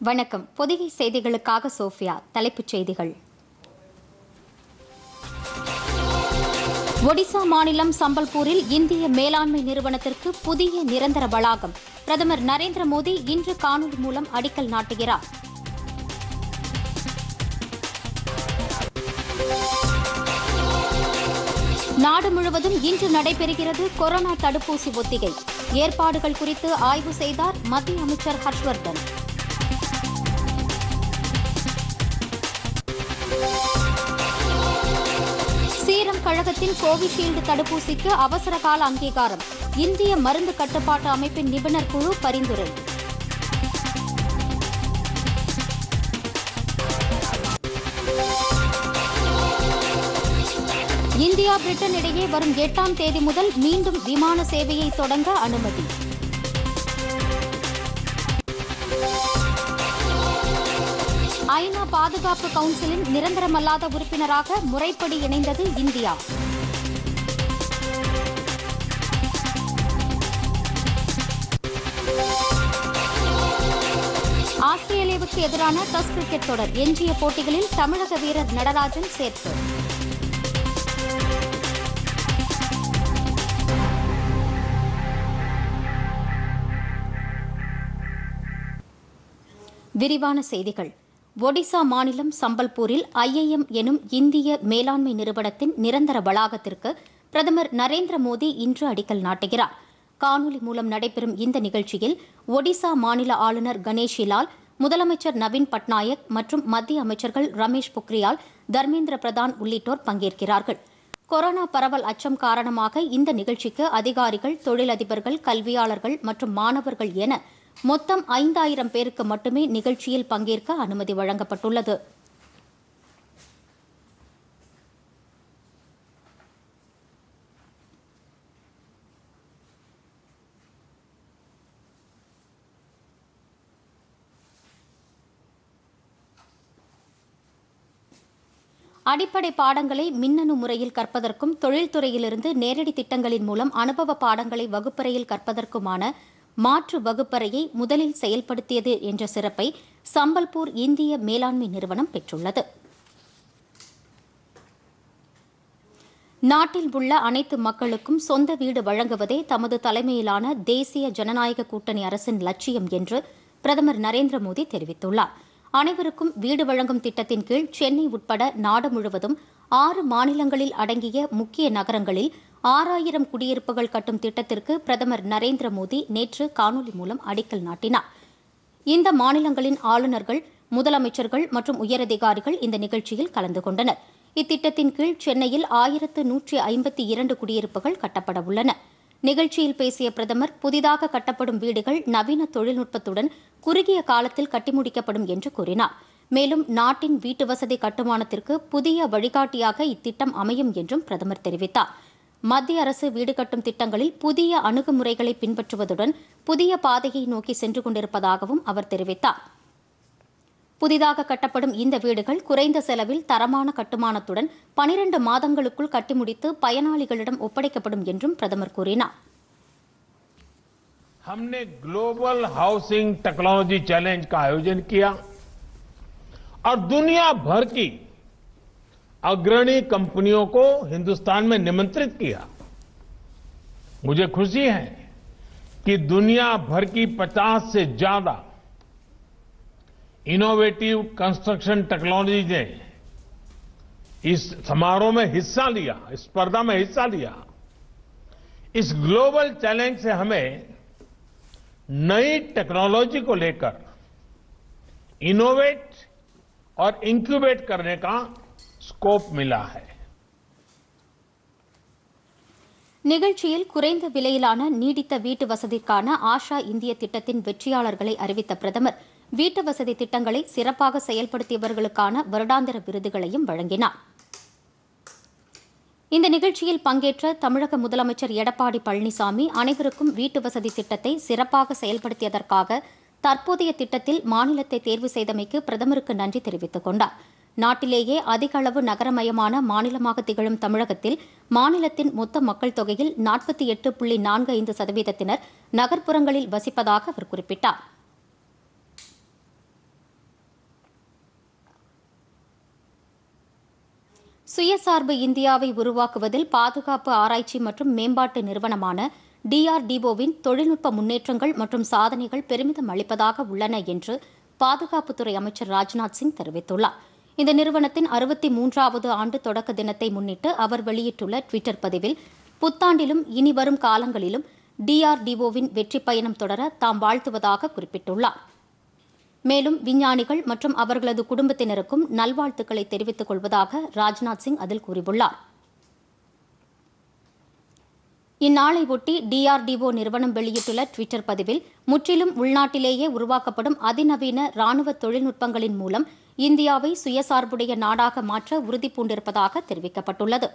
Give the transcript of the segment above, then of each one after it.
வணக்கம் பொதிகை செய்திகளுக்காக சோஃபியா தலைப்புச் செய்திகள் ஒடிசா மாநிலம் சம்பல்பூரில் இந்திய மேலாண்மை நிறுவனத்திற்கு புதிய நிரந்தர வளாகம் பிரதமர் நரேந்திர மோடி இன்று காணொலி மூலம் அடிக்கல் நாட்டுகிறார் நாடு முழுவதும் இன்று நடைபெறுகிறது கொரோனா தடுப்பூசி ஒத்திகை ஏற்பாடுகள் குறித்து ஆய்வு செய்தார் மத்திய அமைச்சர் ஹர்ஷ்வர்தன் சீரம் கழகத்தின் கோவிஷீல்டு தடுப்பூசிக்கு அவசர கால அங்கீகாரம் இந்திய மருந்து கட்டுப்பாட்டு அமைப்பின் நிபுணர் குழு பரிந்துரை இந்தியா பிரிட்டன் இடையே வரும் எட்டாம் தேதி முதல் மீண்டும் விமான சேவையை தொடங்க அனுமதி ஐநா பாதுகாப்பு கவுன்சிலின் நிரந்தரமல்லாத உறுப்பினராக முறைப்படி இணைந்தது இந்தியா ஆஸ்திரேலியாவுக்கு எதிரான டெஸ்ட் கிரிக்கெட் தொடர் எஞ்சிய போட்டிகளில் தமிழக வீரர் நடராஜன் சேர்ப்பு விரிவான செய்திகள் ஒடிசா மாநிலம் சம்பல்பூரில் ஐஐஎம் எனும் இந்திய மேலாண்மை நிறுவனத்தின் நிரந்தர வளாகத்திற்கு பிரதமர் நரேந்திர மோடி இன்று அடிக்கல் நாட்டுகிறார் காணொலி மூலம் நடைபெறும் இந்த நிகழ்ச்சியில் ஒடிசா மாநில ஆளுநர் கணேஷிலால் முதலமைச்சர் நவீன் பட்நாயக் மற்றும் மத்திய அமைச்சர்கள் ரமேஷ் பொக்ரியால் தர்மேந்திர பிரதான் உள்ளிட்டோர் பங்கேற்கிறார்கள் கொரோனா பரவல் அச்சம் காரணமாக இந்த நிகழ்ச்சிக்கு அதிகாரிகள் தொழிலதிபர்கள் கல்வியாளர்கள் மற்றும் மாணவர்கள் என மொத்தம் ஐந்தாயிரம் பேருக்கு மட்டுமே நிகழ்ச்சியில் பங்கேற்க அனுமதி வழங்கப்பட்டுள்ளது அடிப்படை பாடங்களை மின்னணு முறையில் கற்பதற்கும் தொழில்துறையிலிருந்து நேரடி திட்டங்களின் மூலம் அனுபவ பாடங்களை வகுப்பறையில் கற்பதற்குமான மாற்று வகுப்பறையை முதலில் செயல்படுத்தியது என்ற சிறப்பை சம்பல்பூர் இந்திய மேலாண்மை நிறுவனம் பெற்றுள்ளது நாட்டில் உள்ள அனைத்து மக்களுக்கும் சொந்த வீடு வழங்குவதே தமது தலைமையிலான தேசிய ஜனநாயக கூட்டணி அரசின் லட்சியம் என்று பிரதமர் நரேந்திர மோடி தெரிவித்துள்ளார் அனைவருக்கும் வீடு வழங்கும் திட்டத்தின் கீழ் சென்னை உட்பட நாடு முழுவதும் ஆறு மாநிலங்களில் அடங்கிய முக்கிய நகரங்களில் ஆறாயிரம் குடியிருப்புகள் கட்டும் திட்டத்திற்கு பிரதமர் நரேந்திர மோடி நேற்று காணொலி மூலம் அடிக்கல் நாட்டினார் இந்த மாநிலங்களின் ஆளுநர்கள் முதலமைச்சர்கள் மற்றும் உயரதிகாரிகள் இந்த நிகழ்ச்சியில் கலந்து கொண்டனர் இத்திட்டத்தின் கீழ் சென்னையில் ஆயிரத்து நூற்றி ஐம்பத்தி இரண்டு குடியிருப்புகள் கட்டப்பட உள்ளன நிகழ்ச்சியில் பேசிய பிரதமர் புதிதாக கட்டப்படும் வீடுகள் நவீன தொழில்நுட்பத்துடன் குறுகிய காலத்தில் கட்டி முடிக்கப்படும் என்று கூறினார் மேலும் நாட்டின் வீட்டு வசதி கட்டுமானத்திற்கு புதிய வழிகாட்டியாக இத்திட்டம் அமையும் என்றும் பிரதமர் தெரிவித்தார் மத்திய அரசு வீடு கட்டும் திட்டங்களில் புதிய அணுகுமுறைகளை பின்பற்றுவதுடன் புதிய பாதையை நோக்கி சென்று கொண்டிருப்பதாகவும் அவர் தெரிவித்தார் புதிதாக கட்டப்படும் இந்த வீடுகள் குறைந்த செலவில் தரமான கட்டுமானத்துடன் பனிரண்டு மாதங்களுக்குள் கட்டி முடித்து பயனாளிகளிடம் ஒப்படைக்கப்படும் என்றும் பிரதமர் கூறினார் हमने ग्लोबल हाउसिंग टेक्नोलॉजी चैलेंज का आयोजन किया और दुनिया भर की अग्रणी कंपनियों को हिंदुस्तान में निमंत्रित किया मुझे खुशी है कि दुनिया भर की 50 से ज्यादा इनोवेटिव कंस्ट्रक्शन टेक्नोलॉजी ने इस समारोह में हिस्सा लिया इस स्पर्धा में हिस्सा लिया इस ग्लोबल चैलेंज से हमें नई टेक्नोलॉजी को लेकर इनोवेट और इंक्यूबेट करने का स्कोप मिला है நிகழ்ச்சியில் குறைந்த விலையிலான நீடித்த வீட்டு வசதிக்கான ஆஷா இந்திய திட்டத்தின் வெற்றியாளர்களை அறிவித்த பிரதமர் வீட்டு வசதி திட்டங்களை சிறப்பாக செயல்படுத்தியவர்களுக்கான வருடாந்திர விருதுகளையும் வழங்கினார் இந்த நிகழ்ச்சியில் பங்கேற்ற தமிழக முதலமைச்சர் எடப்பாடி பழனிசாமி அனைவருக்கும் வீட்டு வசதி திட்டத்தை சிறப்பாக செயல்படுத்தியதற்காக தற்போதைய திட்டத்தில் மாநிலத்தை தேர்வு செய்தமைக்கு பிரதமருக்கு நன்றி தெரிவித்துக் கொண்டார் நாட்டிலேயே அதிக அளவு நகரமயமான மாநிலமாக திகழும் தமிழகத்தில் மாநிலத்தின் மொத்த மக்கள் தொகையில் நாற்பத்தி எட்டு புள்ளி நான்கு ஐந்து சதவீதத்தினர் நகர்ப்புறங்களில் வசிப்பதாக அவர் குறிப்பிட்டார் சுயசார்பு இந்தியாவை உருவாக்குவதில் பாதுகாப்பு ஆராய்ச்சி மற்றும் மேம்பாட்டு நிறுவனமான டிஆர்டிஓவின் தொழில்நுட்ப முன்னேற்றங்கள் மற்றும் சாதனைகள் பெருமிதம் அளிப்பதாக உள்ளன என்று பாதுகாப்புத்துறை அமைச்சர் ராஜ்நாத் சிங் தெரிவித்துள்ளார் இந்த நிறுவனத்தின் அறுபத்தி மூன்றாவது ஆண்டு தொடக்க தினத்தை முன்னிட்டு அவர் வெளியிட்டுள்ள டுவிட்டர் பதிவில் புத்தாண்டிலும் இனிவரும் காலங்களிலும் டிஆர்டிஓவின் வெற்றி பயணம் தொடர தாம் வாழ்த்துவதாக குறிப்பிட்டுள்ளார் மேலும் விஞ்ஞானிகள் மற்றும் அவர்களது குடும்பத்தினருக்கும் நல்வாழ்த்துக்களை தெரிவித்துக் கொள்வதாக ராஜ்நாத் சிங் அதில் கூறியுள்ளார் இந்நாளை ஒட்டி டிஆர்டிஓ நிறுவனம் வெளியிட்டுள்ள டுவிட்டர் பதிவில் முற்றிலும் உள்நாட்டிலேயே உருவாக்கப்படும் அதிநவீன ராணுவ தொழில்நுட்பங்களின் மூலம் இந்தியாவை சுயசார்புடைய நாடாக மாற்ற உறுதிபூண்டிருப்பதாக தெரிவிக்கப்பட்டுள்ளது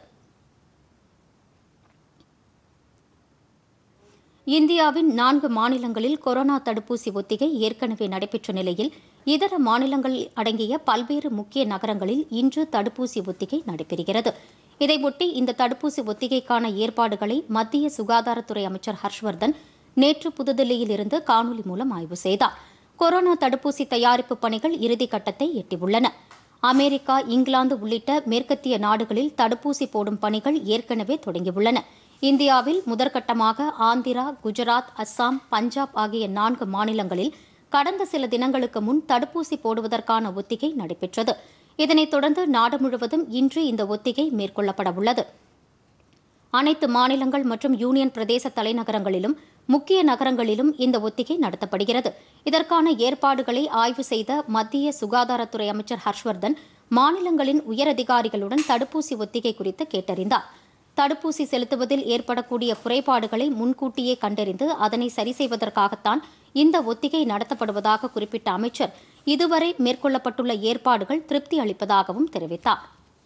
இந்தியாவின் நான்கு மாநிலங்களில் கொரோனா தடுப்பூசி ஒத்திகை ஏற்கனவே நடைபெற்ற நிலையில் இதர மாநிலங்களில் அடங்கிய பல்வேறு முக்கிய நகரங்களில் இன்று தடுப்பூசி ஒத்திகை நடைபெறுகிறது இதையொட்டி இந்த தடுப்பூசி ஒத்திகைக்கான ஏற்பாடுகளை மத்திய சுகாதாரத்துறை அமைச்சர் ஹர்ஷ்வர்தன் நேற்று புதுதில்லியில் இருந்து காணொலி மூலம் ஆய்வு செய்தார் கொரோனா தடுப்பூசி தயாரிப்பு பணிகள் இறுதிக்கட்டத்தை எட்டியுள்ளன அமெரிக்கா இங்கிலாந்து உள்ளிட்ட மேற்கத்திய நாடுகளில் தடுப்பூசி போடும் பணிகள் ஏற்கனவே தொடங்கியுள்ளன இந்தியாவில் முதற்கட்டமாக ஆந்திரா குஜராத் அஸ்ஸாம் பஞ்சாப் ஆகிய நான்கு மாநிலங்களில் கடந்த சில தினங்களுக்கு முன் தடுப்பூசி போடுவதற்கான ஒத்திகை நடைபெற்றது இதனைத் தொடர்ந்து நாடு முழுவதும் இன்று இந்த ஒத்திகை மேற்கொள்ளப்பட உள்ளது அனைத்து மாநிலங்கள் மற்றும் யூனியன் பிரதேச தலைநகரங்களிலும் முக்கிய நகரங்களிலும் இந்த ஒத்திகை நடத்தப்படுகிறது இதற்கான ஏற்பாடுகளை ஆய்வு செய்த மத்திய சுகாதாரத்துறை அமைச்சர் ஹர்ஷ்வர்தன் மாநிலங்களின் உயரதிகாரிகளுடன் தடுப்பூசி ஒத்திகை குறித்து கேட்டறிந்தார் தடுப்பூசி செலுத்துவதில் ஏற்படக்கூடிய குறைபாடுகளை முன்கூட்டியே கண்டறிந்து அதனை சரி செய்வதற்காகத்தான் இந்த ஒத்திகை நடத்தப்படுவதாக குறிப்பிட்ட அமைச்சர் இதுவரை மேற்கொள்ளப்பட்டுள்ள ஏற்பாடுகள் திருப்தி அளிப்பதாகவும் தெரிவித்தார்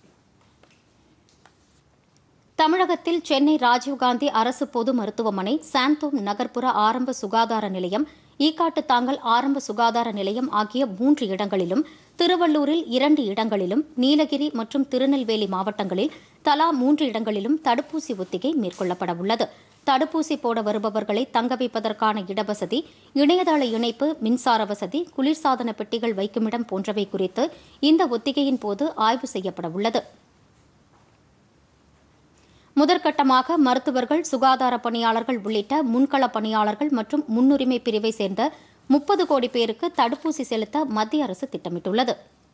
தமிழகத்தில் சென்னை ராஜீவ்காந்தி அரசு பொது மருத்துவமனை சாந்தோம் நகர்ப்புற ஆரம்ப சுகாதார நிலையம் ஈக்காட்டு தாங்கல் ஆரம்ப சுகாதார நிலையம் ஆகிய மூன்று இடங்களிலும் திருவள்ளூரில் இரண்டு இடங்களிலும் நீலகிரி மற்றும் திருநெல்வேலி மாவட்டங்களில் தலா மூன்று இடங்களிலும் தடுப்பூசி ஒத்திகை மேற்கொள்ளப்பட உள்ளது தடுப்பூசி போட வருபவர்களை தங்க வைப்பதற்கான இடவசதி இணையதள இணைப்பு மின்சார வசதி குளிர்சாதன பெட்டிகள் வைக்குமிடம் போன்றவை குறித்து இந்த ஒத்திகையின் போது ஆய்வு செய்யப்பட உள்ளது முதற்கட்டமாக மருத்துவர்கள் சுகாதார பணியாளர்கள் உள்ளிட்ட முன்கள பணியாளர்கள் மற்றும் முன்னுரிமை பிரிவை சேர்ந்த முப்பது கோடி பேருக்கு தடுப்பூசி செலுத்த மத்திய அரசு திட்டமிட்டுள்ளது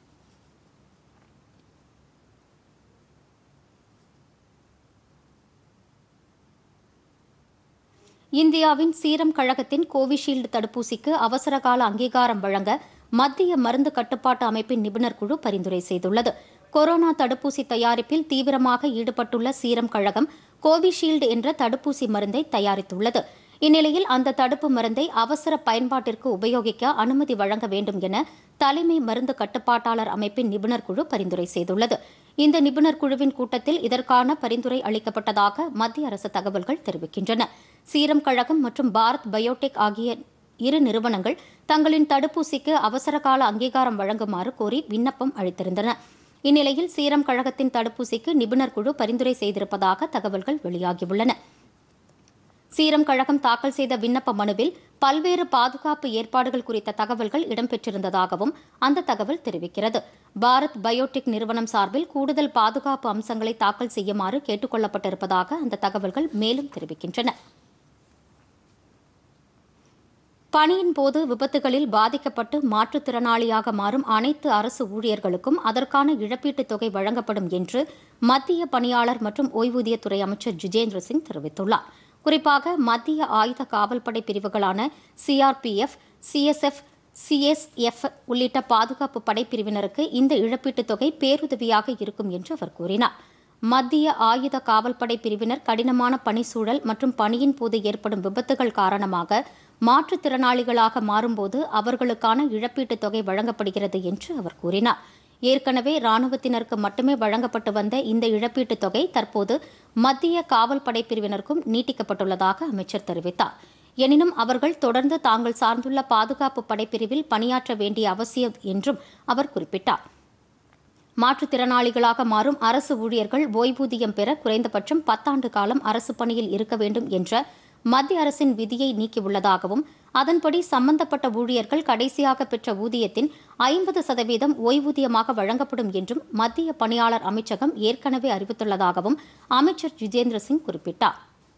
இந்தியாவின் சீரம் கழகத்தின் கோவிஷீல்டு தடுப்பூசிக்கு அவசரகால அங்கீகாரம் வழங்க மத்திய மருந்து கட்டுப்பாட்டு அமைப்பின் நிபுணர் குழு பரிந்துரை செய்துள்ளது கொரோனா தடுப்பூசி தயாரிப்பில் தீவிரமாக ஈடுபட்டுள்ள சீரம் கழகம் கோவிஷீல்டு என்ற தடுப்பூசி மருந்தை தயாரித்துள்ளது இந்நிலையில் அந்த தடுப்பு மருந்தை அவசர பயன்பாட்டிற்கு உபயோகிக்க அனுமதி வழங்க வேண்டும் என தலைமை மருந்து கட்டுப்பாட்டாளர் அமைப்பின் நிபுணர் குழு பரிந்துரை செய்துள்ளது இந்த நிபுணர் குழுவின் கூட்டத்தில் இதற்கான பரிந்துரை அளிக்கப்பட்டதாக மத்திய அரசு தகவல்கள் தெரிவிக்கின்றன சீரம் கழகம் மற்றும் பாரத் பயோடெக் ஆகிய இரு நிறுவனங்கள் தங்களின் தடுப்பூசிக்கு அவசரகால அங்கீகாரம் வழங்குமாறு கோரி விண்ணப்பம் அளித்திருந்தன இந்நிலையில் சீரம் கழகத்தின் தடுப்பூசிக்கு நிபுணர் குழு பரிந்துரை செய்திருப்பதாக தகவல்கள் வெளியாகியுள்ளன சீரம் கழகம் தாக்கல் செய்த விண்ணப்ப மனுவில் பல்வேறு பாதுகாப்பு ஏற்பாடுகள் குறித்த தகவல்கள் இடம்பெற்றிருந்ததாகவும் அந்த தகவல் தெரிவிக்கிறது பாரத் பயோடெக் நிறுவனம் சார்பில் கூடுதல் பாதுகாப்பு அம்சங்களை தாக்கல் செய்யுமாறு கேட்டுக் கொள்ளப்பட்டிருப்பதாக அந்த தகவல்கள் மேலும் தெரிவிக்கின்றன பணியின் போது விபத்துகளில் பாதிக்கப்பட்டு மாற்றுத்திறனாளியாக மாறும் அனைத்து அரசு ஊழியர்களுக்கும் அதற்கான இழப்பீட்டுத் தொகை வழங்கப்படும் என்று மத்திய பணியாளர் மற்றும் ஓய்வூதியத்துறை அமைச்சர் ஜிதேந்திர சிங் தெரிவித்துள்ளார் குறிப்பாக மத்திய ஆயுத காவல்படை பிரிவுகளான சிஆர்பிஎஃப் சிஎஸ்எஃப் சிஎஸ்எஃப் உள்ளிட்ட பாதுகாப்பு படைப்பிரிவினருக்கு இந்த இழப்பீட்டுத் தொகை பேருதவியாக இருக்கும் என்று அவர் கூறினார் மத்திய ஆயுத காவல்படை பிரிவினர் கடினமான பணிச்சூழல் மற்றும் பணியின் போது ஏற்படும் விபத்துகள் காரணமாக மாற்றுத்திறனாளிகளாக மாறும்போது அவர்களுக்கான இழப்பீட்டுத் தொகை வழங்கப்படுகிறது என்று அவர் கூறினார் ஏற்கனவே ராணுவத்தினருக்கு மட்டுமே வழங்கப்பட்டு வந்த இந்த இழப்பீட்டுத் தொகை தற்போது மத்திய காவல் படை பிரிவினருக்கும் நீட்டிக்கப்பட்டுள்ளதாக அமைச்சர் தெரிவித்தார் எனினும் அவர்கள் தொடர்ந்து தாங்கள் சார்ந்துள்ள பாதுகாப்பு படைப்பிரிவில் பணியாற்ற வேண்டிய அவசியம் என்றும் அவர் குறிப்பிட்டார் மாற்றுத்திறனாளிகளாக மாறும் அரசு ஊழியர்கள் ஓய்வூதியம் பெற குறைந்தபட்சம் பத்தாண்டு காலம் அரசு பணியில் இருக்க வேண்டும் என்ற மத்திய அரசின் விதியை நீக்கியுள்ளதாகவும் அதன்படி சம்பந்தப்பட்ட ஊழியர்கள் கடைசியாக பெற்ற ஊதியத்தின் ஐம்பது சதவீதம் ஓய்வூதியமாக வழங்கப்படும் என்றும் மத்திய பணியாளர் அமைச்சகம் ஏற்கனவே அறிவித்துள்ளதாகவும் அமைச்சர் ஜிதேந்திர சிங் குறிப்பிட்டார்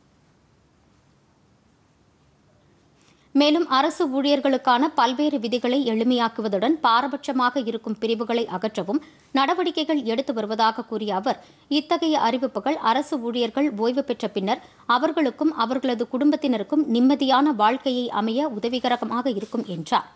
மேலும் அரசு ஊழியர்களுக்கான பல்வேறு விதிகளை எளிமையாக்குவதுடன் பாரபட்சமாக இருக்கும் பிரிவுகளை அகற்றவும் நடவடிக்கைகள் எடுத்து வருவதாக கூறிய அவர் இத்தகைய அறிவிப்புகள் அரசு ஊழியர்கள் ஓய்வு பெற்ற பின்னர் அவர்களுக்கும் அவர்களது குடும்பத்தினருக்கும் நிம்மதியான வாழ்க்கையை அமைய உதவிகரமாக இருக்கும் என்றார்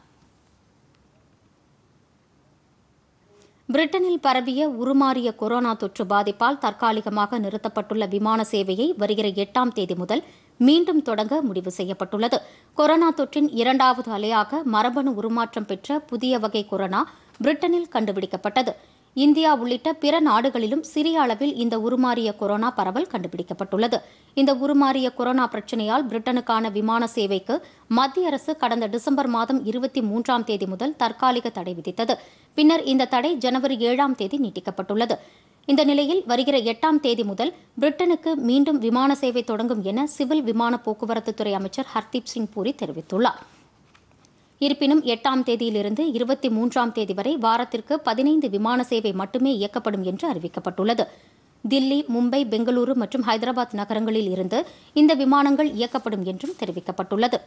பிரிட்டனில் பரவிய உருமாறிய கொரோனா தொற்று பாதிப்பால் தற்காலிகமாக நிறுத்தப்பட்டுள்ள விமான சேவையை வருகிற எட்டாம் தேதி முதல் மீண்டும் தொடங்க முடிவு செய்யப்பட்டுள்ளது கொரோனா தொற்றின் இரண்டாவது அலையாக மரபணு உருமாற்றம் பெற்ற புதிய வகை கொரோனா பிரிட்டனில் கண்டுபிடிக்கப்பட்டது இந்தியா உள்ளிட்ட பிற நாடுகளிலும் சிறிய அளவில் இந்த உருமாறிய கொரோனா பரவல் கண்டுபிடிக்கப்பட்டுள்ளது இந்த உருமாறிய கொரோனா பிரச்சினையால் பிரிட்டனுக்கான விமான சேவைக்கு மத்திய அரசு கடந்த டிசம்பர் மாதம் இருபத்தி மூன்றாம் தேதி முதல் தற்காலிக தடை விதித்தது பின்னர் இந்த தடை ஜனவரி ஏழாம் தேதி நீட்டிக்கப்பட்டுள்ளது இந்த நிலையில் வருகிற எட்டாம் தேதி முதல் பிரிட்டனுக்கு மீண்டும் விமான சேவை தொடங்கும் என சிவில் விமான போக்குவரத்துத்துறை அமைச்சர் ஹர்தீப் சிங் பூரி தெரிவித்துள்ளார் இருப்பினும் எட்டாம் தேதியிலிருந்து இருபத்தி மூன்றாம் தேதி வரை வாரத்திற்கு பதினைந்து விமான சேவை மட்டுமே இயக்கப்படும் என்று அறிவிக்கப்பட்டுள்ளது தில்லி மும்பை பெங்களூரு மற்றும் ஹைதராபாத் நகரங்களில் இருந்து இந்த விமானங்கள் இயக்கப்படும் என்றும் தெரிவிக்கப்பட்டுள்ளது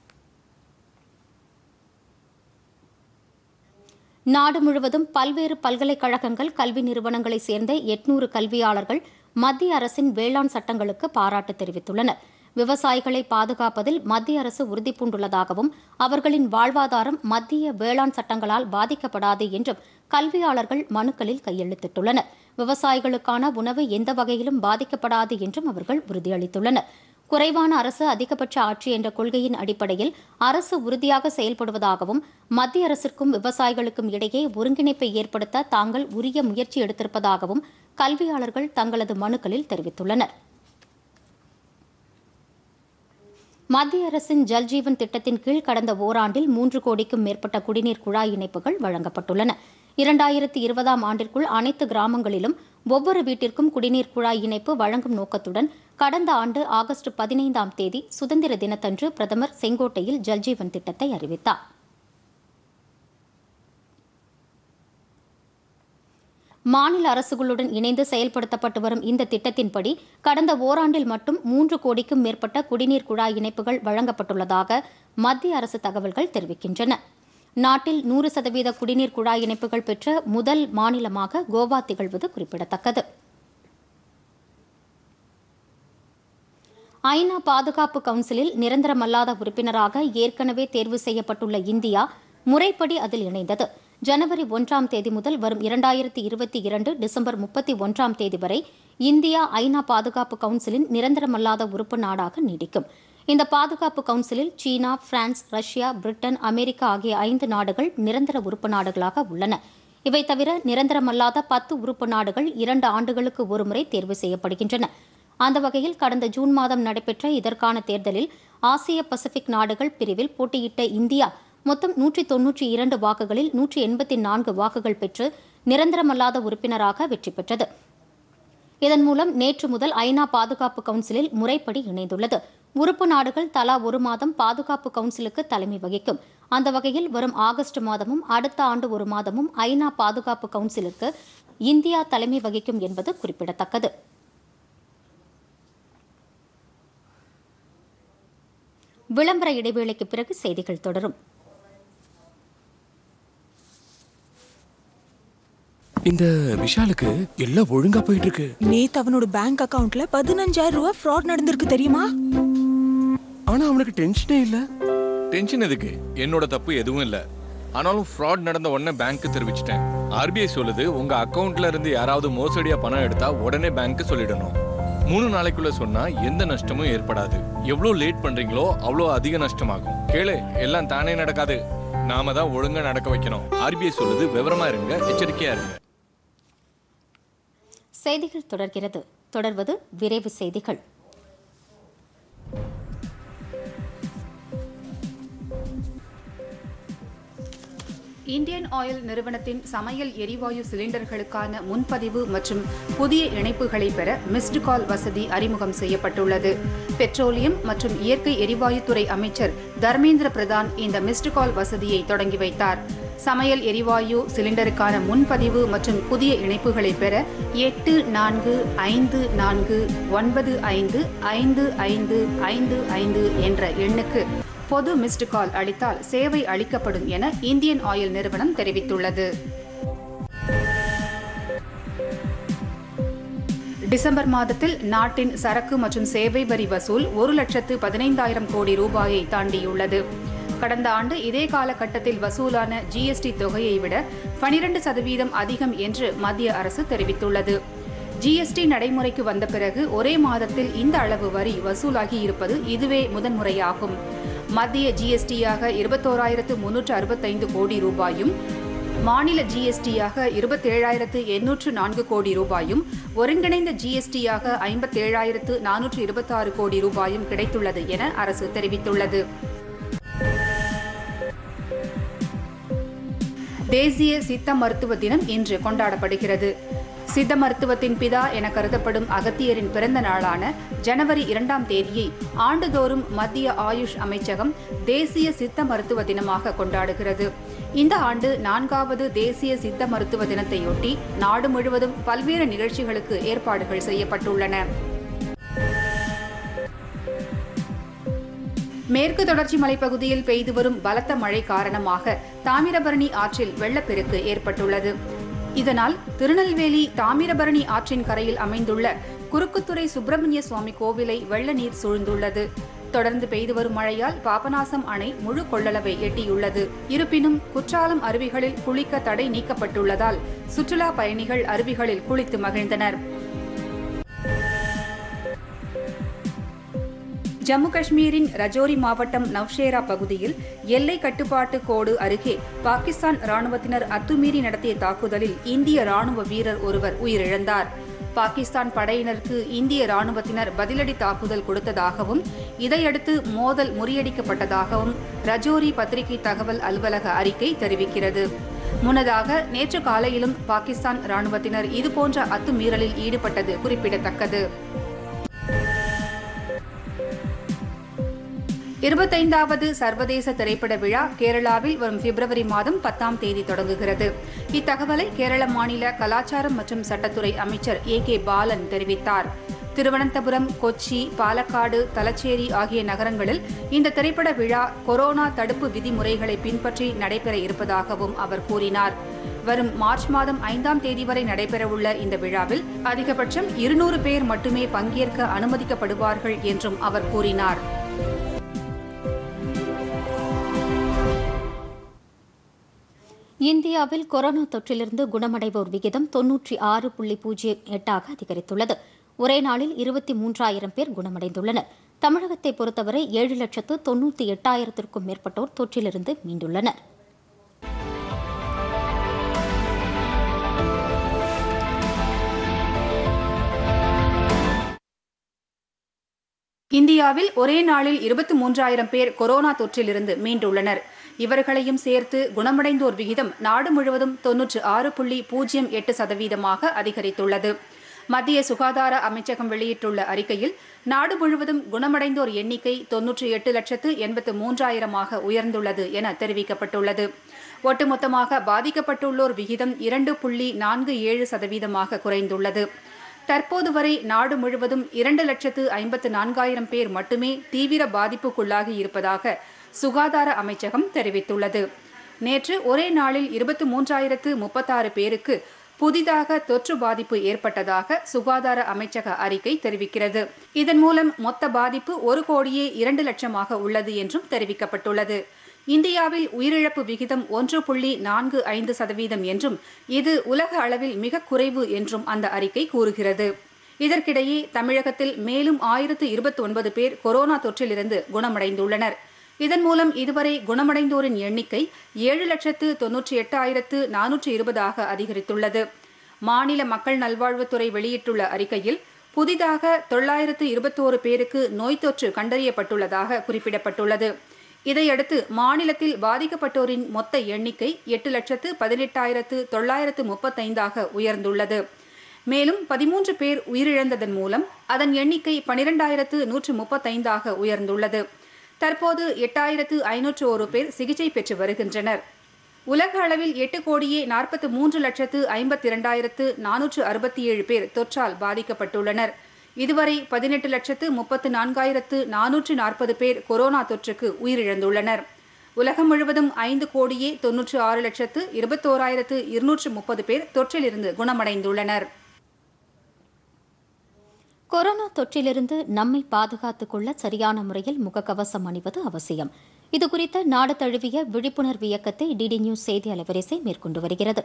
நாடு முழுவதும் பல்வேறு பல்கலைக்கழகங்கள் கல்வி நிறுவனங்களைச் சேர்ந்த எட்நூறு கல்வியாளர்கள் மத்திய அரசின் வேளாண் சட்டங்களுக்கு பாராட்டு தெரிவித்துள்ளனர் விவசாயிகளை பாதுகாப்பதில் மத்திய அரசு உறுதிபூண்டுள்ளதாகவும் அவர்களின் வாழ்வாதாரம் மத்திய வேளாண் சட்டங்களால் பாதிக்கப்படாது என்றும் கல்வியாளர்கள் மனுக்களில் கையெழுத்திட்டுள்ளனர் விவசாயிகளுக்கான உணவு எந்த வகையிலும் பாதிக்கப்படாது என்றும் அவர்கள் உறுதியளித்துள்ளனர் குறைவான அரசு அதிகபட்ச ஆட்சி என்ற கொள்கையின் அடிப்படையில் அரசு உறுதியாக செயல்படுவதாகவும் மத்திய அரசிற்கும் விவசாயிகளுக்கும் இடையே ஒருங்கிணைப்பை ஏற்படுத்த தாங்கள் உரிய முயற்சி எடுத்திருப்பதாகவும் கல்வியாளர்கள் தங்களது மனுக்களில் தெரிவித்துள்ளனர் மத்திய அரசின் ஜல்ஜீவன் திட்டத்தின் கீழ் கடந்த ஓராண்டில் மூன்று கோடிக்கும் மேற்பட்ட குடிநீர் குழாய் இணைப்புகள் வழங்கப்பட்டுள்ளன இரண்டாயிரத்தி இருபதாம் ஆண்டிற்குள் அனைத்து கிராமங்களிலும் ஒவ்வொரு வீட்டிற்கும் குடிநீர் குழாய் இணைப்பு வழங்கும் நோக்கத்துடன் கடந்த ஆண்டு ஆகஸ்ட் பதினைந்தாம் தேதி சுதந்திர தினத்தன்று பிரதமர் செங்கோட்டையில் ஜல்ஜீவன் திட்டத்தை அறிவித்தார் மாநில அரசுகளுடன் இணைந்து செயல்படுத்தப்பட்டு வரும் இந்த திட்டத்தின்படி கடந்த ஓராண்டில் மட்டும் மூன்று கோடிக்கும் மேற்பட்ட குடிநீர் குழாய் இணைப்புகள் வழங்கப்பட்டுள்ளதாக மத்திய அரசு தகவல்கள் தெரிவிக்கின்றன நாட்டில் நூறு சதவீத குடிநீர் குழாய் இணைப்புகள் பெற்ற முதல் மாநிலமாக கோவா திகழ்வது குறிப்பிடத்தக்கது ஐநா பாதுகாப்பு கவுன்சிலில் நிரந்தரமல்லாத உறுப்பினராக ஏற்கனவே தேர்வு செய்யப்பட்டுள்ள இந்தியா முறைப்படி அதில் இணைந்தது ஜனவரி ஒன்றாம் தேதி முதல் வரும் இரண்டாயிரத்தி இருபத்தி இரண்டு டிசம்பர் முப்பத்தி ஒன்றாம் தேதி வரை இந்தியா ஐநா பாதுகாப்பு கவுன்சிலின் நிரந்தரமல்லாத உறுப்பு நாடாக நீடிக்கும் இந்த பாதுகாப்பு கவுன்சிலில் China France Russia Britain America ஆகிய ஐந்து நாடுகள் நிரந்தர உறுப்பு நாடுகளாக உள்ளன இவை தவிர நிரந்தரமல்லாத பத்து உறுப்பு நாடுகள் இரண்டு ஆண்டுகளுக்கு ஒருமுறை தேர்வு செய்யப்படுகின்றன அந்த வகையில் கடந்த ஜூன் மாதம் நடைபெற்ற இதற்கான தேர்தலில் ஆசிய பசிபிக் நாடுகள் பிரிவில் போட்டியிட்ட இந்தியா மொத்தம் நூற்றி தொன்னூற்றி இரண்டு வாக்குகளில் நூற்றி எண்பத்தி நான்கு வாக்குகள் பெற்று நிரந்தரமல்லாத உறுப்பினராக வெற்றி பெற்றது இதன் மூலம் நேற்று முதல் ஐநா பாதுகாப்பு கவுன்சிலில் முறைப்படி இணைந்துள்ளது உறுப்பு நாடுகள் தலா ஒரு மாதம் பாதுகாப்பு கவுன்சிலுக்கு தலைமை வகிக்கும் அந்த வகையில் வரும் ஆகஸ்ட் மாதமும் அடுத்த ஆண்டு ஒரு மாதமும் ஐநா பாதுகாப்பு கவுன்சிலுக்கு இந்தியா தலைமை வகிக்கும் என்பது குறிப்பிடத்தக்கது விளம்பர இடைவேளைக்கு பிறகு செய்திகள் தொடரும் இந்த விஷாலுக்கு எல்லாம் ஒழுங்கா போயிட்டு இருக்கு நேத்து அவனோட பேங்க் அக்கவுண்ட்ல பதினஞ்சாயிரம் ரூபாய் ஃப்ராட் நடந்திருக்கு தெரியுமா ஆனா அவனுக்கு டென்ஷனே இல்ல டென்ஷன் எதுக்கு என்னோட தப்பு எதுவும் இல்ல ஆனாலும் ஃப்ராட் நடந்த உடனே பேங்க்கு தெரிவிச்சிட்டேன் ஆர்பிஐ சொல்லுது உங்க அக்கவுண்ட்ல இருந்து யாராவது மோசடியா பணம் எடுத்தா உடனே பேங்க்கு சொல்லிடணும் மூணு நாளைக்குள்ள சொன்னா எந்த நஷ்டமும் ஏற்படாது எவ்வளவு லேட் பண்றீங்களோ அவ்வளோ அதிக நஷ்டமாகும் கேளு எல்லாம் தானே நடக்காது நாம தான் ஒழுங்கா நடக்க வைக்கணும் ஆர்பிஐ சொல்லுது விவரமா இருங்க எச்சரிக்கையா இருங்க செய்திகள் தொடர்கிறது தொடர்வது விரைவு செய்திகள் இந்தியன் ஆயில் நிறுவனத்தின் சமையல் எரிவாயு சிலிண்டர்களுக்கான முன்பதிவு மற்றும் புதிய இணைப்புகளை பெற மிஸ்டு கால் வசதி அறிமுகம் செய்யப்பட்டுள்ளது பெட்ரோலியம் மற்றும் இயற்கை எரிவாயுத்துறை அமைச்சர் தர்மேந்திர பிரதான் இந்த மிஸ்டு கால் வசதியை தொடங்கி வைத்தார் சமையல் எரிவாயு சிலிண்டருக்கான முன்பதிவு மற்றும் புதிய இணைப்புகளை பெற எட்டு நான்கு ஐந்து நான்கு ஒன்பது ஐந்து ஐந்து ஐந்து ஐந்து ஐந்து என்ற எண்ணுக்கு பொது மிஸ்டு கால் அளித்தால் சேவை அளிக்கப்படும் என இந்தியன் ஆயில் நிறுவனம் தெரிவித்துள்ளது டிசம்பர் மாதத்தில் நாட்டின் சரக்கு மற்றும் சேவை வரி வசூல் ஒரு லட்சத்து பதினைந்தாயிரம் கோடி ரூபாயை தாண்டியுள்ளது கடந்த ஆண்டு இதே காலகட்டத்தில் வசூலான ஜிஎஸ்டி தொகையை விட பனிரண்டு சதவீதம் அதிகம் என்று மத்திய அரசு தெரிவித்துள்ளது ஜிஎஸ்டி நடைமுறைக்கு வந்த பிறகு ஒரே மாதத்தில் இந்த அளவு வரி வசூலாகி இருப்பது இதுவே முதன்முறையாகும் மத்திய ஜிஎஸ்டியாக இருபத்தோராயிரத்து முன்னூற்று அறுபத்தைந்து கோடி ரூபாயும் மாநில ஜிஎஸ்டியாக இருபத்தேழாயிரத்து எண்ணூற்று நான்கு கோடி ரூபாயும் ஒருங்கிணைந்த ஜிஎஸ்டியாக ஐம்பத்தேழாயிரத்து நானூற்று இருபத்தாறு கோடி ரூபாயும் கிடைத்துள்ளது என அரசு தெரிவித்துள்ளது தேசிய சித்த மருத்துவ தினம் இன்று கொண்டாடப்படுகிறது சித்த மருத்துவத்தின் பிதா என கருதப்படும் அகத்தியரின் பிறந்த நாளான ஜனவரி இரண்டாம் தேதியை ஆண்டுதோறும் மத்திய ஆயுஷ் அமைச்சகம் தேசிய சித்த மருத்துவ தினமாக கொண்டாடுகிறது இந்த ஆண்டு நான்காவது தேசிய சித்த மருத்துவ தினத்தையொட்டி நாடு முழுவதும் பல்வேறு நிகழ்ச்சிகளுக்கு ஏற்பாடுகள் செய்யப்பட்டுள்ளன மேற்கு தொடர்ச்சி மலைப்பகுதியில் பெய்து வரும் பலத்த மழை காரணமாக தாமிரபரணி ஆற்றில் வெள்ளப்பெருக்கு ஏற்பட்டுள்ளது இதனால் திருநெல்வேலி தாமிரபரணி ஆற்றின் கரையில் அமைந்துள்ள குறுக்குத்துறை சுப்பிரமணிய சுவாமி கோவிலை வெள்ள நீர் சூழ்ந்துள்ளது தொடர்ந்து பெய்து வரும் மழையால் பாபநாசம் அணை முழு கொள்ளளவை எட்டியுள்ளது இருப்பினும் குற்றாலம் அருவிகளில் குளிக்க தடை நீக்கப்பட்டுள்ளதால் சுற்றுலா பயணிகள் அருவிகளில் குளித்து மகிழ்ந்தனர் ஜம்மு காஷ்மீரின் ரஜோரி மாவட்டம் நவ்ஷேரா பகுதியில் எல்லை கட்டுப்பாட்டு கோடு அருகே பாகிஸ்தான் ராணுவத்தினர் அத்துமீறி நடத்திய தாக்குதலில் இந்திய ராணுவ வீரர் ஒருவர் உயிரிழந்தார் பாகிஸ்தான் படையினருக்கு இந்திய ராணுவத்தினர் பதிலடி தாக்குதல் கொடுத்ததாகவும் இதையடுத்து மோதல் முறியடிக்கப்பட்டதாகவும் ரஜோரி பத்திரிகை தகவல் அலுவலக அறிக்கை தெரிவிக்கிறது முன்னதாக நேற்று காலையிலும் பாகிஸ்தான் ராணுவத்தினர் இதுபோன்ற அத்துமீறலில் ஈடுபட்டது குறிப்பிடத்தக்கது இருபத்தைந்தாவது சர்வதேச திரைப்பட விழா கேரளாவில் வரும் பிப்ரவரி மாதம் பத்தாம் தேதி தொடங்குகிறது இத்தகவலை கேரள மாநில கலாச்சாரம் மற்றும் சட்டத்துறை அமைச்சர் ஏ கே பாலன் தெரிவித்தார் திருவனந்தபுரம் கொச்சி பாலக்காடு தலச்சேரி ஆகிய நகரங்களில் இந்த திரைப்பட விழா கொரோனா தடுப்பு விதிமுறைகளை பின்பற்றி நடைபெற இருப்பதாகவும் அவர் கூறினார் வரும் மார்ச் மாதம் ஐந்தாம் தேதி வரை நடைபெறவுள்ள இந்த விழாவில் அதிகபட்சம் இருநூறு பேர் மட்டுமே பங்கேற்க அனுமதிக்கப்படுவார்கள் என்றும் அவர் கூறினார் இந்தியாவில் கொரோனா தொற்றிலிருந்து குணமடைவோர் விகிதம் தொன்னூற்றி ஆறு புள்ளி பூஜ்ஜியம் எட்டாக அதிகரித்துள்ளது ஒரே நாளில் இருபத்தி மூன்றாயிரம் பேர் குணமடைந்துள்ளனர் தமிழகத்தை பொறுத்தவரை ஏழு லட்சத்து தொன்னூற்றி எட்டாயிரத்திற்கும் மேற்பட்டோர் தொற்றிலிருந்து மீண்டுள்ளனர் இந்தியாவில் ஒரே நாளில் இருபத்தி மூன்றாயிரம் பேர் கொரோனா தொற்றிலிருந்து மீண்டுள்ளனர் இவர்களையும் சேர்த்து குணமடைந்தோர் விகிதம் நாடு முழுவதும் தொன்னூற்று ஆறு புள்ளி பூஜ்ஜியம் எட்டு சதவீதமாக அதிகரித்துள்ளது மத்திய சுகாதார அமைச்சகம் வெளியிட்டுள்ள அறிக்கையில் நாடு முழுவதும் குணமடைந்தோர் எண்ணிக்கை தொன்னூற்றி எட்டு லட்சத்து எண்பத்து மூன்றாயிரமாக உயர்ந்துள்ளது என தெரிவிக்கப்பட்டுள்ளது ஒட்டுமொத்தமாக பாதிக்கப்பட்டுள்ளோர் விகிதம் இரண்டு புள்ளி நான்கு ஏழு சதவீதமாக குறைந்துள்ளது தற்போது வரை நாடு முழுவதும் இரண்டு லட்சத்து ஐம்பத்து நான்காயிரம் பேர் மட்டுமே தீவிர பாதிப்புக்குள்ளாகி இருப்பதாக சுகாதார அமைச்சகம் தெரிவித்துள்ளது நேற்று ஒரே நாளில் இருபத்தி மூன்றாயிரத்து முப்பத்தாறு பேருக்கு புதிதாக தொற்று பாதிப்பு ஏற்பட்டதாக சுகாதார அமைச்சக அறிக்கை தெரிவிக்கிறது இதன் மூலம் மொத்த பாதிப்பு ஒரு கோடியே இரண்டு லட்சமாக உள்ளது என்றும் தெரிவிக்கப்பட்டுள்ளது இந்தியாவில் உயிரிழப்பு விகிதம் ஒன்று புள்ளி நான்கு ஐந்து சதவீதம் என்றும் இது உலக அளவில் மிக குறைவு என்றும் அந்த அறிக்கை கூறுகிறது இதற்கிடையே தமிழகத்தில் மேலும் ஆயிரத்து இருபத்தி ஒன்பது பேர் கொரோனா தொற்றிலிருந்து குணமடைந்துள்ளனர் இதன் மூலம் இதுவரை குணமடைந்தோரின் எண்ணிக்கை ஏழு லட்சத்து தொன்னூற்றி எட்டாயிரத்து நானூற்று இருபதாக அதிகரித்துள்ளது மாநில மக்கள் நல்வாழ்வுத்துறை வெளியிட்டுள்ள அறிக்கையில் புதிதாக தொள்ளாயிரத்து இருபத்தோரு பேருக்கு நோய் தொற்று கண்டறியப்பட்டுள்ளதாக குறிப்பிடப்பட்டுள்ளது இதையடுத்து மாநிலத்தில் பாதிக்கப்பட்டோரின் மொத்த எண்ணிக்கை எட்டு லட்சத்து பதினெட்டாயிரத்து தொள்ளாயிரத்து முப்பத்தைந்தாக உயர்ந்துள்ளது மேலும் பதிமூன்று பேர் உயிரிழந்ததன் மூலம் அதன் எண்ணிக்கை பனிரெண்டாயிரத்து நூற்று முப்பத்தைந்தாக உயர்ந்துள்ளது தற்போது எட்டாயிரத்து ஐநூற்று ஒரு பேர் சிகிச்சை பெற்று வருகின்றனர் உலக அளவில் எட்டு கோடியே நாற்பத்து மூன்று லட்சத்து ஐம்பத்தி இரண்டாயிரத்து நானூற்று அறுபத்தி ஏழு பேர் தொற்றால் பாதிக்கப்பட்டுள்ளனர் இதுவரை பதினெட்டு லட்சத்து முப்பத்து நான்காயிரத்து நானூற்று நாற்பது பேர் கொரோனா தொற்றுக்கு உயிரிழந்துள்ளனர் உலகம் முழுவதும் ஐந்து கோடியே தொன்னூற்று ஆறு லட்சத்து இருபத்தோராயிரத்து இருநூற்று முப்பது பேர் தொற்றிலிருந்து குணமடைந்துள்ளனர் கொரோனா தொற்றிலிருந்து நம்மை பாதுகாத்துக் கொள்ள சரியான முறையில் முகக்கவசம் அணிவது அவசியம் இதுகுறித்த நாடு தழுவிய விழிப்புணர்வு இயக்கத்தை டிடி நியூஸ் செய்தி அலைவரிசை மேற்கொண்டு வருகிறது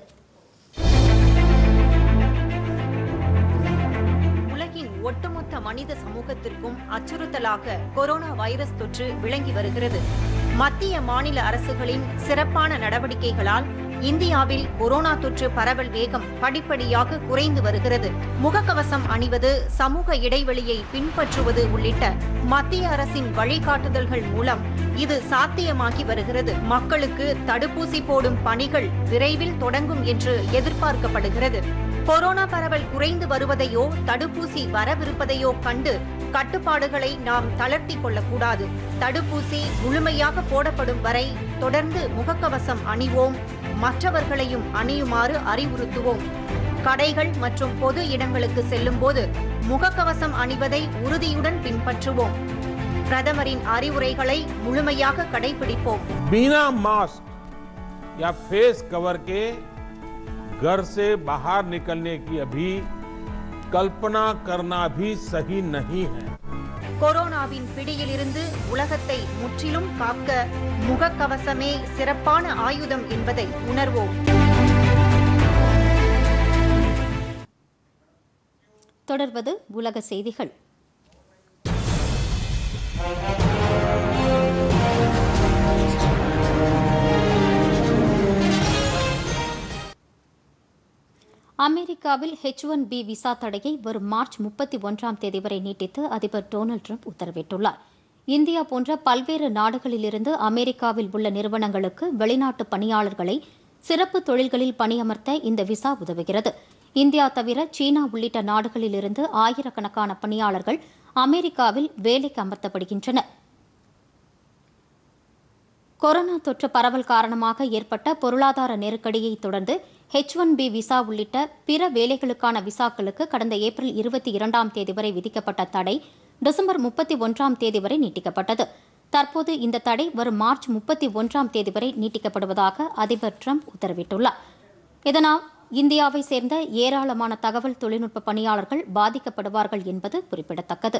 உலகின் ஒட்டுமொத்த மனித சமூகத்திற்கும் அச்சுறுத்தலாக கொரோனா வைரஸ் தொற்று விளங்கி வருகிறது மத்திய மாநில அரசுகளின் சிறப்பான நடவடிக்கைகளால் இந்தியாவில் கொரோனா தொற்று பரவல் வேகம் படிப்படியாக குறைந்து வருகிறது முகக்கவசம் அணிவது சமூக இடைவெளியை பின்பற்றுவது உள்ளிட்ட மத்திய அரசின் வழிகாட்டுதல்கள் மூலம் இது சாத்தியமாகி வருகிறது மக்களுக்கு தடுப்பூசி போடும் பணிகள் விரைவில் தொடங்கும் என்று எதிர்பார்க்கப்படுகிறது கொரோனா பரவல் குறைந்து வருவதையோ தடுப்பூசி வரவிருப்பதையோ கண்டு கட்டுப்பாடுகளை நாம் தளர்த்தி கொள்ளக்கூடாது தடுப்பூசி முழுமையாக போடப்படும் வரை தொடர்ந்து முகக்கவசம் அணிவோம் மற்றவர்களையும் அணியுமாறு அறிவுறுத்துவோம் கடைகள் மற்றும் பொது இடங்களுக்கு செல்லும்போது முகக்கவசம் அணிவதை உறுதியுடன் பின்பற்றுவோம் பிரதமரின் அறிவுரைகளை முழுமையாக கடைபிடிப்போம் बिना मास्क या फेस कवर के घर से बाहर निकलने की अभी कल्पना करना भी सही नहीं है கொரோனாவின் பிடியிலிருந்து உலகத்தை முற்றிலும் காக்க முகக்கவசமே சிறப்பான ஆயுதம் என்பதை உணர்வோம் தொடர்வது உலக செய்திகள் அமெரிக்காவில் ஹெச் ஒன் பி விசா தடையை வரும் மார்ச் முப்பத்தி ஒன்றாம் தேதி வரை நீட்டித்து அதிபர் டொனால்டு ட்ரம்ப் உத்தரவிட்டுள்ளார் இந்தியா போன்ற பல்வேறு நாடுகளிலிருந்து அமெரிக்காவில் உள்ள நிறுவனங்களுக்கு வெளிநாட்டு பணியாளர்களை சிறப்பு தொழில்களில் பணியமர்த்த இந்த விசா உதவுகிறது இந்தியா தவிர சீனா உள்ளிட்ட நாடுகளிலிருந்து ஆயிரக்கணக்கான பணியாளர்கள் அமெரிக்காவில் வேலைக்கு அமர்த்தப்படுகின்றனர் கொரோனா தொற்று பரவல் காரணமாக ஏற்பட்ட பொருளாதார நெருக்கடியை தொடர்ந்து ஹெச் ஒன் பி விசா உள்ளிட்ட பிற வேலைகளுக்கான விசாக்களுக்கு கடந்த ஏப்ரல் இருபத்தி இரண்டாம் தேதி வரை விதிக்கப்பட்ட தடை டிசம்பர் முப்பத்தி ஒன்றாம் தேதி வரை நீட்டிக்கப்பட்டது தற்போது இந்த தடை வரும் மார்ச் முப்பத்தி ஒன்றாம் தேதி வரை நீட்டிக்கப்படுவதாக அதிபர் ட்ரம்ப் உத்தரவிட்டுள்ளார் இதனால் இந்தியாவை சேர்ந்த ஏராளமான தகவல் தொழில்நுட்ப பணியாளர்கள் பாதிக்கப்படுவார்கள் என்பது குறிப்பிடத்தக்கது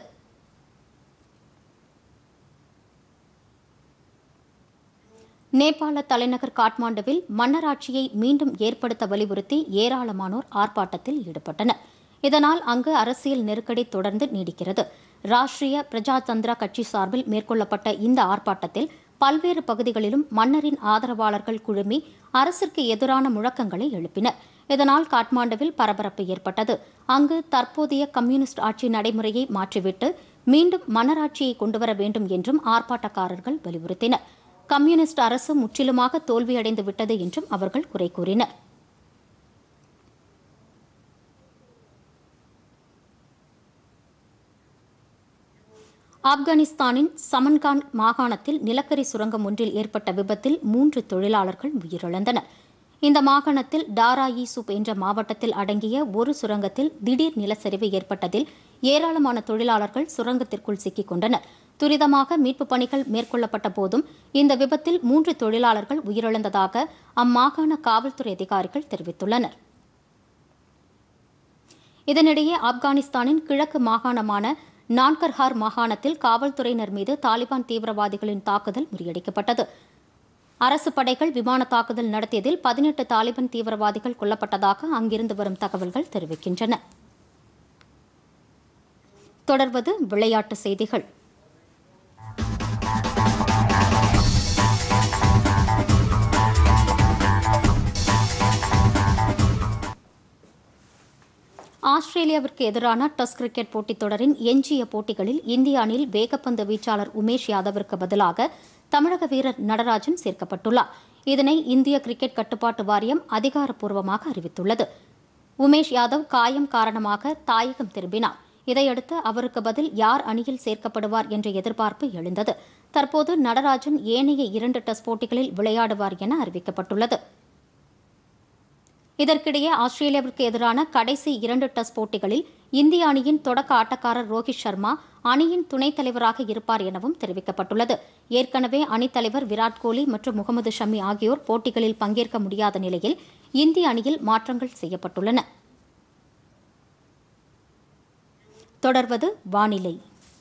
நேபாள தலைநகர் காட்மாண்டுவில் மன்னராட்சியை மீண்டும் ஏற்படுத்த வலியுறுத்தி ஏராளமானோர் ஆர்ப்பாட்டத்தில் ஈடுபட்டனர் இதனால் அங்கு அரசியல் நெருக்கடி தொடர்ந்து நீடிக்கிறது ராஷ்டிரிய பிரஜாதந்திரா கட்சி சார்பில் மேற்கொள்ளப்பட்ட இந்த ஆர்ப்பாட்டத்தில் பல்வேறு பகுதிகளிலும் மன்னரின் ஆதரவாளர்கள் குழுமி அரசிற்கு எதிரான முழக்கங்களை எழுப்பினர் இதனால் காட்மாண்டுவில் பரபரப்பு ஏற்பட்டது அங்கு தற்போதைய கம்யூனிஸ்ட் ஆட்சி நடைமுறையை மாற்றிவிட்டு மீண்டும் மன்னராட்சியை கொண்டுவர வேண்டும் என்றும் ஆர்ப்பாட்டக்காரர்கள் வலியுறுத்தினர் கம்யூனிஸ்ட் அரசு முற்றிலுமாக தோல்வியடைந்து விட்டது என்றும் அவர்கள் குறை கூறினர் ஆப்கானிஸ்தானின் சமன்கான் மாகாணத்தில் நிலக்கரி சுரங்கம் ஒன்றில் ஏற்பட்ட விபத்தில் மூன்று தொழிலாளர்கள் உயிரிழந்தனர் இந்த மாகாணத்தில் டாரா இ சூப் என்ற மாவட்டத்தில் அடங்கிய ஒரு சுரங்கத்தில் திடீர் நிலச்சரிவு ஏற்பட்டதில் ஏராளமான தொழிலாளர்கள் சுரங்கத்திற்குள் சிக்கிக் கொண்டனர் துரிதமாக மீட்புப் பணிகள் மேற்கொள்ளப்பட்ட போதும் இந்த விபத்தில் மூன்று தொழிலாளர்கள் உயிரிழந்ததாக அம்மாகாண காவல்துறை அதிகாரிகள் தெரிவித்துள்ளனர் இதனிடையே ஆப்கானிஸ்தானின் கிழக்கு மாகாணமான நான்கர்ஹார் மாகாணத்தில் காவல்துறையினர் மீது தாலிபான் தீவிரவாதிகளின் தாக்குதல் முறியடிக்கப்பட்டது அரசு படைகள் விமான தாக்குதல் நடத்தியதில் பதினெட்டு தாலிபான் தீவிரவாதிகள் கொல்லப்பட்டதாக அங்கிருந்து வரும் தகவல்கள் தெரிவிக்கின்றன தொடர்வது விளையாட்டு செய்திகள் ஆஸ்திரேலியாவிற்கு எதிரான டெஸ்ட் கிரிக்கெட் போட்டித் தொடரின் எஞ்சிய போட்டிகளில் இந்திய அணியில் வேகப்பந்து வீச்சாளர் உமேஷ் யாதவிற்கு பதிலாக தமிழக வீரர் நடராஜன் சேர்க்கப்பட்டுள்ளார் இதனை இந்திய கிரிக்கெட் கட்டுப்பாட்டு வாரியம் அதிகாரப்பூர்வமாக அறிவித்துள்ளது உமேஷ் யாதவ் காயம் காரணமாக தாயகம் திரும்பினார் இதையடுத்து அவருக்கு பதில் யார் அணியில் சேர்க்கப்படுவார் என்ற எதிர்பார்ப்பு எழுந்தது தற்போது நடராஜன் ஏனைய இரண்டு டெஸ்ட் போட்டிகளில் விளையாடுவார் என அறிவிக்கப்பட்டுள்ளது இதற்கிடையே ஆஸ்திரேலியாவிற்கு எதிரான கடைசி இரண்டு டெஸ்ட் போட்டிகளில் இந்திய அணியின் தொடக்க ஆட்டக்காரர் ரோஹித் சர்மா அணியின் துணைத் தலைவராக இருப்பார் எனவும் தெரிவிக்கப்பட்டுள்ளது ஏற்கனவே அணித்தலைவர் விராட் கோலி மற்றும் முகமது ஷமி ஆகியோர் போட்டிகளில் பங்கேற்க முடியாத நிலையில் இந்திய அணியில் மாற்றங்கள் செய்யப்பட்டுள்ளன தொடர்வது வானிலை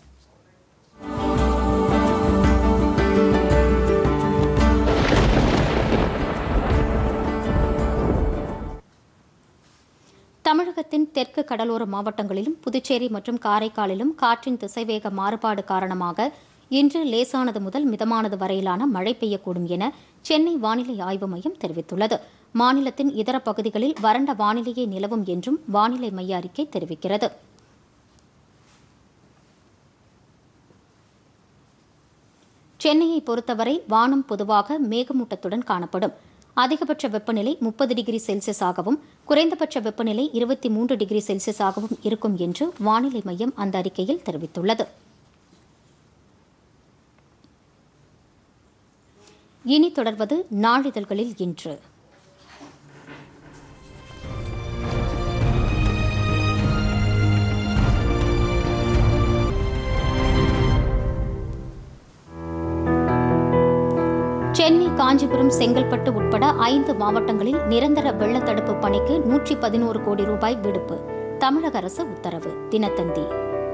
தமிழகத்தின் தெற்கு கடலோர மாவட்டங்களிலும் புதுச்சேரி மற்றும் காரைக்காலிலும் காற்றின் திசைவேக மாறுபாடு காரணமாக இன்று லேசானது முதல் மிதமானது வரையிலான மழை பெய்யக்கூடும் என சென்னை வானிலை ஆய்வு மையம் தெரிவித்துள்ளது மாநிலத்தின் இதர பகுதிகளில் வறண்ட வானிலையே நிலவும் என்றும் வானிலை மைய அறிக்கை தெரிவிக்கிறது சென்னையை பொறுத்தவரை வானம் பொதுவாக மேகமூட்டத்துடன் காணப்படும் அதிகபட்ச வெப்பநிலை முப்பது டிகிரி செல்சியஸாகவும் குறைந்தபட்ச வெப்பநிலை இருபத்தி மூன்று டிகிரி செல்சியஸாகவும் இருக்கும் என்று வானிலை மையம் அந்த அறிக்கையில் தெரிவித்துள்ளது இனி தொடர்வது நாளிதழ்களில் இன்று சென்னை காஞ்சிபுரம் செங்கல்பட்டு உட்பட ஐந்து மாவட்டங்களில் நிரந்தர வெள்ளத்தடுப்பு பணிக்கு நூற்றி பதினோரு கோடி ரூபாய் விடுப்பு தமிழக அரசு உத்தரவு தினத்தந்தி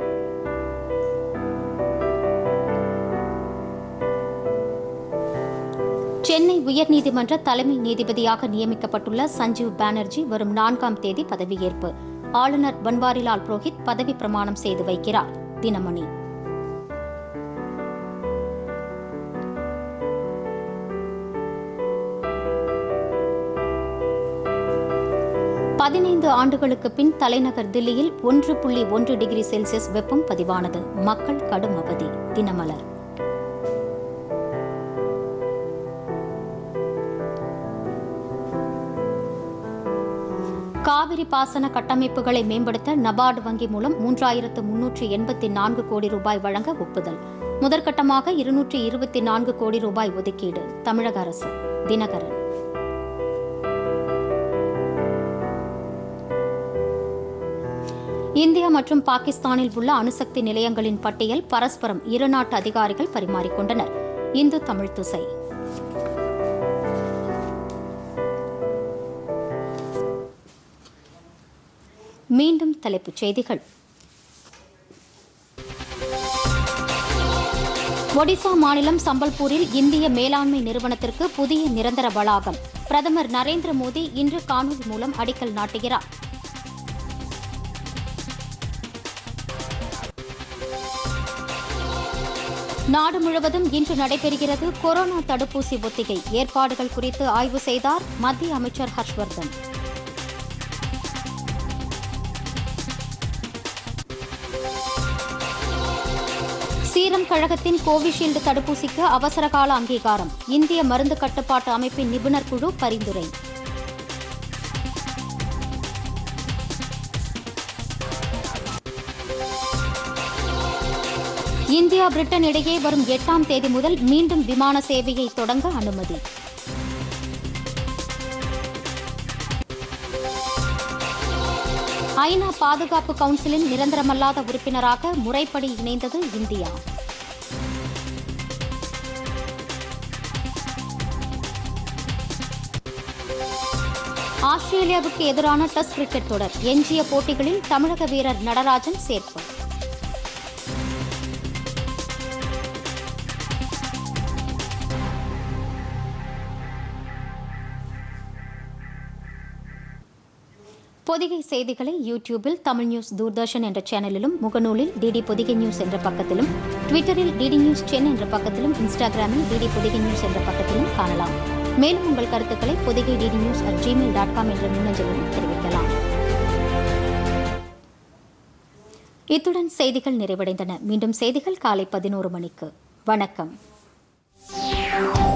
சென்னை உயர்நீதிமன்ற தலைமை நீதிபதியாக நியமிக்கப்பட்டுள்ள சஞ்சீவ் பானர்ஜி வரும் நான்காம் தேதி பதவியேற்பு ஆளுநர் பன்வாரிலால் புரோஹித் பதவி பிரமாணம் செய்து வைக்கிறார் தினமணி பதினைந்து ஆண்டுகளுக்கு பின் தலைநகர் தில்லியில் ஒன்று புள்ளி ஒன்று டிகிரி செல்சியஸ் வெப்பம் பதிவானது மக்கள் கடும் அவதி தினமலர் காவிரி பாசன கட்டமைப்புகளை மேம்படுத்த நபார்டு வங்கி மூலம் மூன்றாயிரத்து முன்னூற்று எண்பத்தி நான்கு கோடி ரூபாய் வழங்க ஒப்புதல் முதற்கட்டமாக இருநூற்றி இருபத்தி நான்கு கோடி ரூபாய் ஒதுக்கீடு தமிழக அரசு தினகரன் இந்தியா மற்றும் பாகிஸ்தானில் உள்ள அணுசக்தி நிலையங்களின் பட்டியல் பரஸ்பரம் இரு நாட்டு அதிகாரிகள் பரிமாறிக்கொண்டனர் இந்து தமிழ் திசை மீண்டும் தலைப்புச் செய்திகள் ஒடிசா மாநிலம் சம்பல்பூரில் இந்திய மேலாண்மை நிறுவனத்திற்கு புதிய நிரந்தர வளாகம் பிரதமர் நரேந்திர மோடி இன்று காணொலி மூலம் அடிக்கல் நாட்டுகிறார் நாடு முழுவதும் இன்று நடைபெறுகிறது கொரோனா தடுப்பூசி ஒத்திகை ஏற்பாடுகள் குறித்து ஆய்வு செய்தார் மத்திய அமைச்சர் ஹர்ஷ்வர்தன் சீரம் கழகத்தின் கோவிஷீல்டு தடுப்பூசிக்கு அவசரகால அங்கீகாரம் இந்திய மருந்து கட்டுப்பாட்டு அமைப்பின் நிபுணர் குழு பரிந்துரை இந்தியா பிரிட்டன் இடையே வரும் எட்டாம் தேதி முதல் மீண்டும் விமான சேவையை தொடங்க அனுமதி ஐநா பாதுகாப்பு கவுன்சிலின் நிரந்தரமல்லாத உறுப்பினராக முறைப்படி இணைந்தது இந்தியா ஆஸ்திரேலியாவுக்கு எதிரான டெஸ்ட் கிரிக்கெட் தொடர் எஞ்சிய போட்டிகளில் தமிழக வீரர் நடராஜன் சேர்ப்பு பொதிகை செய்திகளை யூடியூபில் தமிழ் நியூஸ் தூர்தர்ஷன் என்ற சேனலிலும் முகநூலில் டிடி பொதிகை நியூஸ் என்ற பக்கத்திலும் ட்விட்டரில் டிடி நியூஸ் சென்னை என்ற பக்கத்திலும் இன்ஸ்டாகிராமில் டிடி பொதிகை நியூஸ் என்ற பக்கத்திலும் காணலாம் மேலும் உங்கள் கருத்துக்களை Podhigai DD news at Gmail dot com என்ற மின்னஞ்சலிலும் தெரிவிக்கலாம் இத்துடன் செய்திகள் நிறைவடைந்தன மீண்டும் செய்திகள் காலை பதினோரு மணிக்கு வணக்கம் Thank you.